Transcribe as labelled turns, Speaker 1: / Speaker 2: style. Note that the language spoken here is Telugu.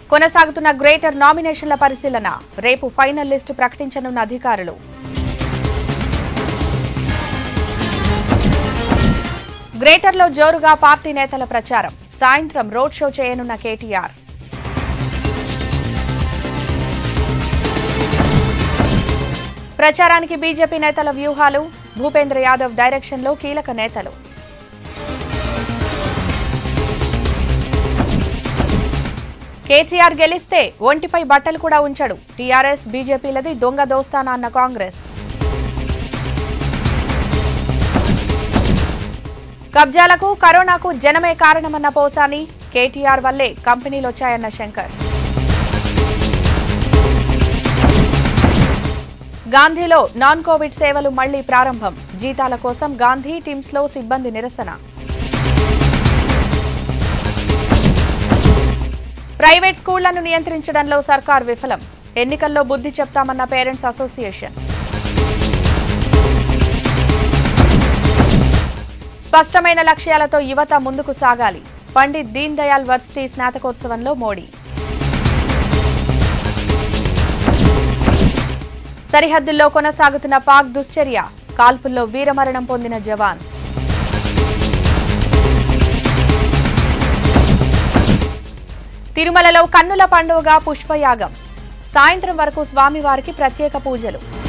Speaker 1: కొనసాగుతున్న గ్రేటర్ నామినేషన్ల పరిశీలన రేపు ఫైనల్ లిస్టు ప్రకటించనున్న అధికారులు గ్రేటర్లో జోరుగా పార్టీ నేతల ప్రచారం సాయంత్రం రోడ్ షో చేయనున్న కేటీఆర్ ప్రచారానికి బీజేపీ నేతల వ్యూహాలు భూపేంద్ర యాదవ్ డైరెక్షన్లో కీలక నేతలు కేసీఆర్ గెలిస్తే ఒంటిపై బట్టలు కూడా ఉంచడు టీఆర్ఎస్ బీజేపీలది దొంగ దోస్తానా అన్న కాంగ్రెస్ కబ్జాలకు కరోనాకు జనమే కారణమన్న పోసాని కేటీఆర్ వల్లే కంపెనీలొచ్చాయన్న శంకర్ గాంధీలో నాన్ కోవిడ్ సేవలు మళ్లీ ప్రారంభం జీతాల కోసం గాంధీ టీమ్స్లో సిబ్బంది నిరసన ప్రైవేట్ స్కూళ్లను నియంత్రించడంలో సర్కార్ విఫలం ఎన్నికల్లో బుద్ధి చెప్తామన్న పేరెంట్స్ అసోసియేషన్ స్పష్టమైన లక్ష్యాలతో యువత ముందుకు సాగాలి పండిత్ దీన్ దయాళ్ వర్సిటీ స్నాతకోత్సవంలో మోడీ సరిహద్దుల్లో కొనసాగుతున్న పాక్ దుశ్చర్య కాల్పుల్లో వీరమరణం పొందిన జవాన్ తిరుమలలో కన్నుల పండుగగా పుష్పయాగం సాయంత్రం వరకు స్వామివారికి ప్రత్యేక పూజలు